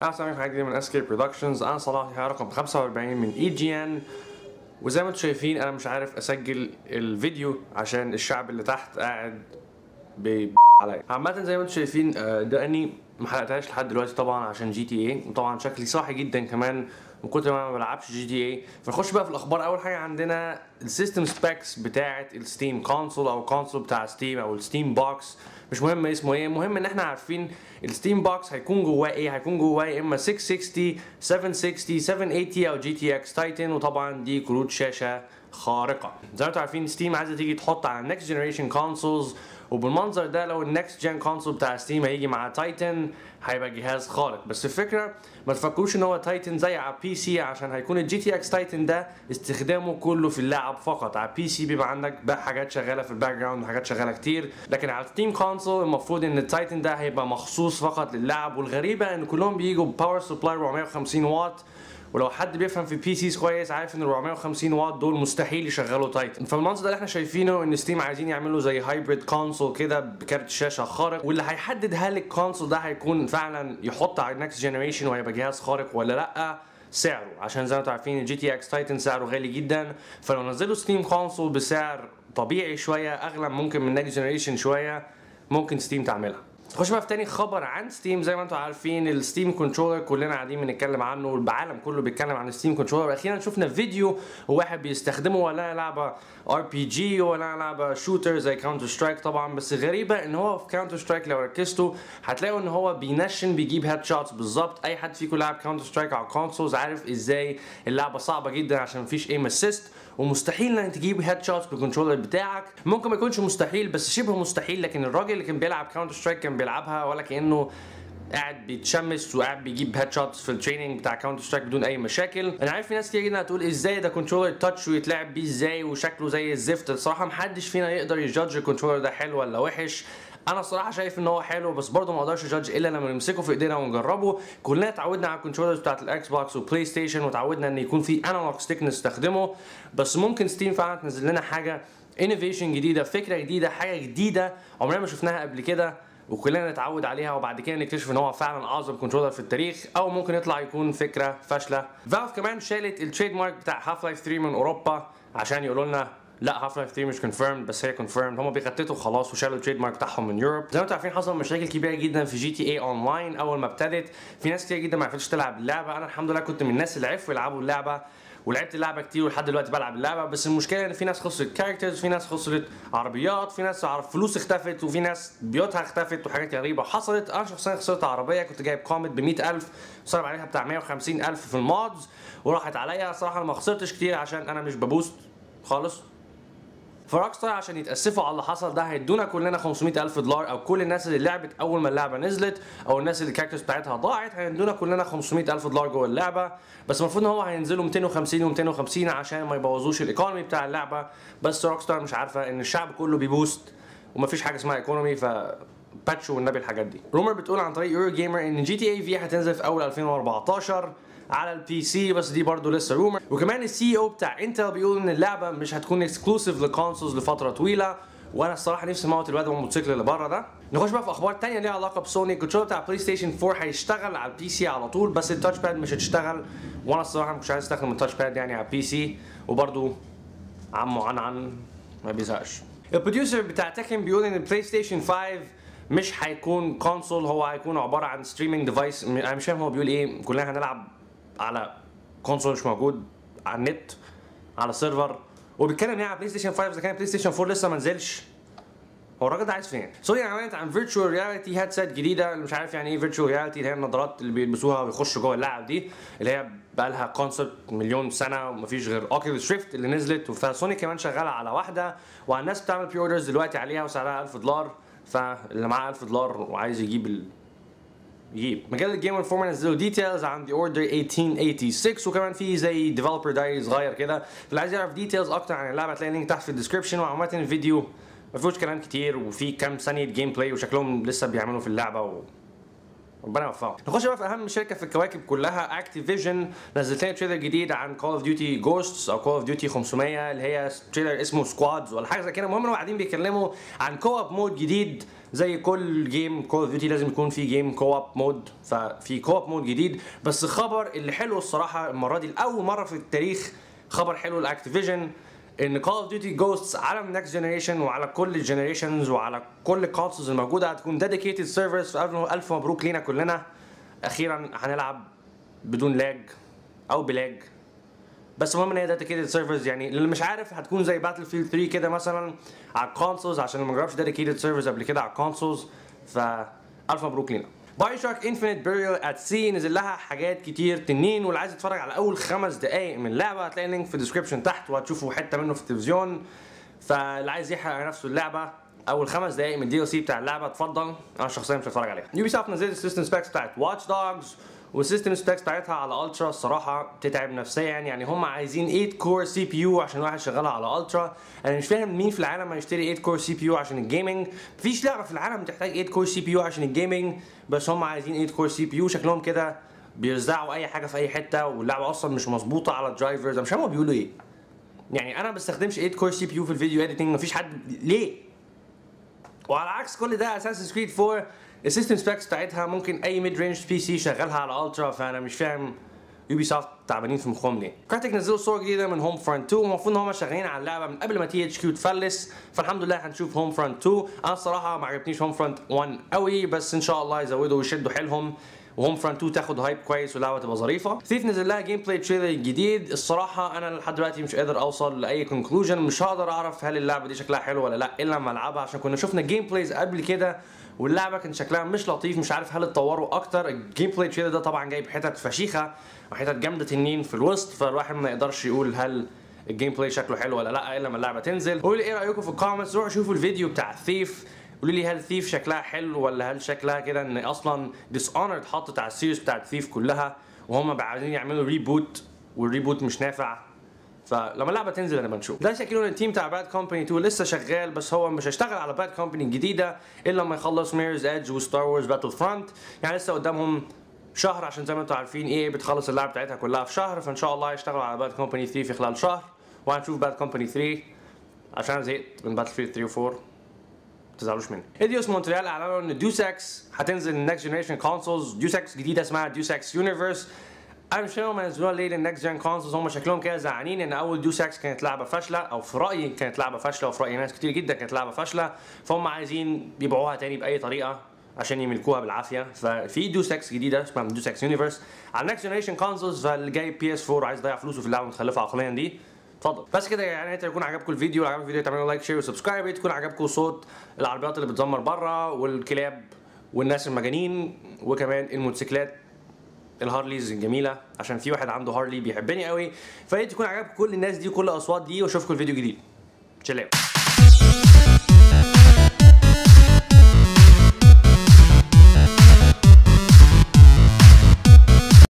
احسن من حاجه جديده من اسكيب برودكشنز انا صلاح يحيى رقم 45 من اي جي ان وزي ما انتم شايفين انا مش عارف اسجل الفيديو عشان الشعب اللي تحت قاعد بي عليا عامة زي ما انتم شايفين آه، ده اني ما حلقتهاش لحد دلوقتي طبعا عشان جي تي اي وطبعا شكلي صاحي جدا كمان من كتر ما أنا ما بلعبش جي تي اي فنخش بقى في الاخبار اول حاجه عندنا السيستم سبيكس بتاعه الستيم كونسول او الكونسول بتاع ستيم او الستيم بوكس مش مهم اسمه ايه المهم ان احنا عارفين الستيم بوكس هيكون جواه ايه هيكون جواه يا اما 660 760 780 او جي تي اكس تايتن وطبعا دي كروت شاشه خارقه زي ما انتم عارفين ستيم عايزه تيجي تحط على النكست جنريشن كونسولز وبالمنظر ده لو النكست جن كونسول بتاع ستيم هيجي مع تايتن هيبقى جهاز خارق بس الفكره ما تفكروش ان هو تايتن زي على بي سي عشان هيكون الجي تي اكس تايتن ده استخدامه كله في اللعب فقط على بي سي بيبقى عندك بقى حاجات شغاله في الباك جراوند وحاجات شغاله كتير لكن على ستيم كونسول المفروض ان التايتن ده هيبقى مخصوص فقط للعب والغريبه ان كلهم بيجوا بباور سبلاي 450 واط ولو حد بيفهم في بي سيز كويس عارف ان 450 واط دول مستحيل يشغلوا تايتن فالمنظر ده اللي احنا شايفينه ان ستيم عايزين يعملوا زي هايبريد كونسول كده بكارت شاشه خارق واللي هيحدد هل الكونسول ده هيكون فعلا يحط على النكست جنريشن وهيبقى جهاز خارق ولا لا سعره عشان زي ما انتم عارفين الجي تي اكس تايتن سعره غالي جدا فلو نزلوا ستيم كونسول بسعر طبيعي شويه اغلى ممكن من نكست جنريشن شويه ممكن ستيم تعملها نخش بقى في تاني خبر عن ستيم زي ما انتم عارفين الستيم كنترولر كلنا قاعدين بنتكلم عنه والعالم كله بيتكلم عن الستيم كنترولر واخيرا شفنا فيديو واحد بيستخدمه ولا لعبه ار بي جي ولا لعبه شوتر زي كاونتر سترايك طبعا بس غريبه ان هو في كاونتر سترايك لو ركزتوا هتلاقوا ان هو بينشن بيجيب هيد شوتس بالظبط اي حد فيكم لعب كاونتر سترايك على الكونسولز عارف ازاي اللعبه صعبه جدا عشان مفيش ايم اسيست ومستحيل انك تجيب هيد شوتس بالكنترولر بتاعك ممكن ما يكونش مستحيل بس شبه مستحيل لكن الراجل اللي كان بيلعب كاونتر سترايك كان بيلعبها ولا كانه قاعد بيتشمس وقاعد بيجيب هيد شوتس في التريننج بتاع كاونتر سترايك بدون اي مشاكل انا عارف في ناس كتير جدا هتقول ازاي ده كنترولر تاتش ويتلعب بيه ازاي وشكله زي الزفت الصراحه محدش فينا يقدر يجادج الكنترولر ده حلو ولا وحش انا الصراحه شايف ان هو حلو بس برضه ما اقدرش اجادج الا لما نمسكه في ايدينا ونجربه كلنا اتعودنا على الكنترولرز بتاعت الاكس بوكس وبلاي ستيشن وتعودنا ان يكون في انالوج ستيك نستخدمه بس ممكن ستيم فعلا تنزل لنا حاجه انوفيشن جديده فكره جديده حاجه جديده عمرنا ما شفناها قبل كده وكلنا نتعود عليها وبعد كده نكتشف ان هو فعلا اعظم كنترولر في التاريخ او ممكن يطلع يكون فكره فاشله فالف كمان شالت التريد مارك بتاع هاف لايف 3 من اوروبا عشان يقولوا لنا لا هاف لايف 3 مش كونفيرمد بس هي كونفيرمد هم بيخططوا خلاص وشالوا التريد مارك بتاعهم من يوروب زي ما انتم عارفين حصل مشاكل كبيره جدا في جي تي اي اونلاين اول ما ابتدت في ناس كتير جدا ما عرفتش تلعب اللعبه انا الحمد لله كنت من الناس اللي عرفوا يلعبوا اللعبه ولعبت اللعبه كتير ولحد دلوقتي بلعب اللعبه بس المشكله ان في ناس خسرت كاركترز في ناس خسرت عربيات في ناس عرف فلوس اختفت وفي ناس بيوتها اختفت وحاجات غريبه حصلت انا شخصيا خسرت عربيه كنت جايب كوميت ب 100000 صرف عليها بتاع 150000 في المودز وراحت عليا صراحه أنا ما خسرتش كتير عشان انا مش ببوست خالص فروك ستار عشان يتاسفوا على اللي حصل ده هيدونا كلنا 500 الف دولار او كل الناس اللي لعبت اول ما اللعبه نزلت او الناس اللي الكاركترز بتاعتها ضاعت هيدونا كلنا 500 الف دولار جوه اللعبه بس المفروض ان هو هينزلوا 250 و250 عشان ما يبوظوش الايكونومي بتاع اللعبه بس روك ستار مش عارفه ان الشعب كله بيبوست ومفيش حاجه اسمها ايكونومي ف باتشوا والنبي الحاجات دي رومر بتقول عن طريق يورو جيمر ان جي تي اي في هتنزل في اول 2014 على البي سي بس دي برضه لسه رومر وكمان السي او بتاع انتل بيقول ان اللعبه مش هتكون اكسكلوسيف للكونسولز لفتره طويله وانا الصراحه نفسي اموت الواد الموتوسيكل اللي بره ده نخش بقى في اخبار تانية ليها علاقه بسوني الكنترول بتاع بلاي ستيشن 4 هيشتغل على البي سي على طول بس التاتش باد مش هتشتغل وانا الصراحه مش عايز استخدم التاتش باد يعني على البي سي وبرضه عمو عن عن ما بيزهقش البروديوسر بتاع تكن بيقول ان البلاي ستيشن 5 مش هيكون كونسول هو هيكون عباره عن ستريمينج ديفايس انا مش فاهم هو بيقول ايه كلنا هنلعب على كونسول مش موجود على النت على سيرفر وبيتكلم يعني على بلاي ستيشن 5 اذا كان بلاي ستيشن 4 لسه ما نزلش هو الراجل ده عايز فين؟ سوني اعلنت عن فيرتشوال رياليتي هيدسيت جديده اللي مش عارف يعني ايه فيرتشوال رياليتي اللي هي النظارات اللي بيلبسوها ويخشوا جوه اللعب دي اللي هي بقى لها كونسبت مليون سنه ومفيش غير اوكيوليس شريفت اللي نزلت فسوني كمان شغاله على واحده والناس بتعمل بري اوردرز دلوقتي عليها وسعرها 1000 دولار فاللي معاه 1000 دولار وعايز يجيب ال... يجيب مجله جيم انفورمر نزلوا ديتيلز عن ذا اوردر 1886 وكمان في زي ديفلوبر دايري صغير كده اللي عايز يعرف ديتيلز اكتر عن اللعبه هتلاقي اللينك تحت في الديسكربشن وعامه الفيديو ما فيهوش كلام كتير وفي كام ثانيه جيم بلاي وشكلهم لسه بيعملوا في اللعبه و... ربنا يوفقهم نخش بقى في اهم شركه في الكواكب كلها اكتيفيجن نزلت لنا تريلر جديد عن كول اوف ديوتي جوستس او كول اوف ديوتي 500 اللي هي تريلر اسمه سكوادز ولا حاجه زي كده المهم انهم قاعدين بيتكلموا عن كو اب مود جديد زي كل جيم كول اوف ديوتي لازم يكون في جيم كو اب مود ففي كو اب مود جديد بس خبر اللي حلو الصراحه المره دي لاول مره في التاريخ خبر حلو لاكتيفيجن ان كول اوف ديوتي جوستس على النكست جنريشن وعلى كل الجنريشنز وعلى كل الكونسولز الموجوده هتكون ديديكيتد سيرفرز الف مبروك لينا كلنا اخيرا هنلعب بدون لاج او بلاج بس المهم ان هي ديديكيتد سيرفرز يعني اللي مش عارف هتكون زي باتل فيلد 3 كده مثلا على الكونسولز عشان اللي ما جربش ديديكيتد سيرفرز قبل كده على الكونسولز فالف مبروك لينا باي شوك انفينيت بيريال ات سي نزل لها حاجات كتير تنين واللي عايز يتفرج على اول خمس دقائق من اللعبه هتلاقي اللينك في الديسكربشن تحت وهتشوفوا حته منه في التلفزيون فاللي عايز يحرق على نفسه اللعبه اول خمس دقائق من الدي ال سي بتاع اللعبه اتفضل انا شخصيا مش هتفرج عليها يوبي سوفت نزلت السيستم سبيكس بتاعت واتش دوجز والسيستم سبيكس بتاعتها على الترا الصراحه بتتعب نفسيا يعني هم عايزين 8 كور سي بي يو عشان واحد شغالها على الترا انا مش فاهم مين في العالم هيشتري 8 كور سي بي يو عشان الجيمنج مفيش لعبه في العالم بتحتاج 8 كور سي بي يو عشان الجيمنج بس هم عايزين 8 كور سي بي يو شكلهم كده بيرزعوا اي حاجه في اي حته واللعبه اصلا مش مظبوطه على الدرايفرز انا مش فاهم هما بيقولوا ايه يعني انا ما بستخدمش 8 كور سي بي يو في الفيديو اديتنج مفيش حد ليه وعلى عكس كل ده اساسن كريد 4 السيستم سبيكس بتاعتها ممكن اي ميد رينج بي سي شغالها على الترا فانا مش فاهم يوبي سوفت تعبانين في مخهم ليه كراتيك نزلوا صور جديده من هوم فرونت 2 المفروض ان هم شغالين على اللعبه من قبل ما تي اتش كيو تفلس فالحمد لله هنشوف هوم فرونت 2 انا الصراحه ما عجبتنيش هوم فرونت 1 قوي بس ان شاء الله يزودوا ويشدوا حيلهم وهوم فرونت 2 تاخد هايب كويس واللعبه تبقى ظريفه ثيف نزل لها جيم بلاي تريلر جديد الصراحه انا لحد دلوقتي مش قادر اوصل لاي كونكلوجن مش هقدر اعرف هل اللعبه دي شكلها حلو ولا لا الا لما العبها عشان كنا شفنا جيم بلايز قبل كده واللعبه كان شكلها مش لطيف مش عارف هل اتطوروا اكتر الجيم بلاي تريلر ده طبعا جايب حتت فشيخه وحتت جامده تنين في الوسط فالواحد ما يقدرش يقول هل الجيم بلاي شكله حلو ولا لا الا لما اللعبه تنزل قولوا لي ايه رايكم في الكومنتس روحوا شوفوا الفيديو بتاع ثيف قولوا لي هل ثيف شكلها حلو ولا هل شكلها كده ان اصلا ديس اونر اتحطت على السيريز بتاعت ثيف كلها وهم بقى عايزين يعملوا ريبوت والريبوت مش نافع فلما اللعبه تنزل انا بنشوف ده شكله ان التيم بتاع باد كومباني 2 لسه شغال بس هو مش هيشتغل على باد كومباني الجديده الا لما يخلص ميرز ايدج وستار وورز باتل فرونت يعني لسه قدامهم شهر عشان زي ما انتم عارفين ايه بتخلص اللعبه بتاعتها كلها في شهر فان شاء الله هيشتغلوا على باد كومباني 3 في خلال شهر وهنشوف باد كومباني 3 عشان زهقت من باتل فيلد 3 و 4 تزعلوش مني ايديوس مونتريال اعلنوا ان ديوساكس هتنزل النكست جنريشن كونسولز ديوساكس جديده اسمها ديوساكس يونيفرس انا مش فاهم هم نزلوها ليه للنكست جن كونسولز هم شكلهم كده زعلانين ان اول ديوساكس كانت لعبه فاشله او في رايي كانت لعبه فاشله وفي راي ناس كتير جدا كانت لعبه فاشله فهم عايزين يبيعوها تاني باي طريقه عشان يملكوها بالعافيه ففي ديوساكس جديده اسمها ديوساكس يونيفرس على النكست جنريشن كونسولز فاللي جاي بي اس 4 عايز يضيع فلوسه في اللعبه المتخلفه عقليا دي اتفضل بس كده يعني انت يكون عجبكم الفيديو لو عجبكم الفيديو تعملوا لايك شير وسبسكرايب تكون عجبكم صوت العربيات اللي بتزمر بره والكلاب والناس المجانين وكمان الموتوسيكلات الهارليز الجميله عشان في واحد عنده هارلي بيحبني قوي فيا تكون عجبكم كل الناس دي وكل الاصوات دي واشوفكم الفيديو جديد سلام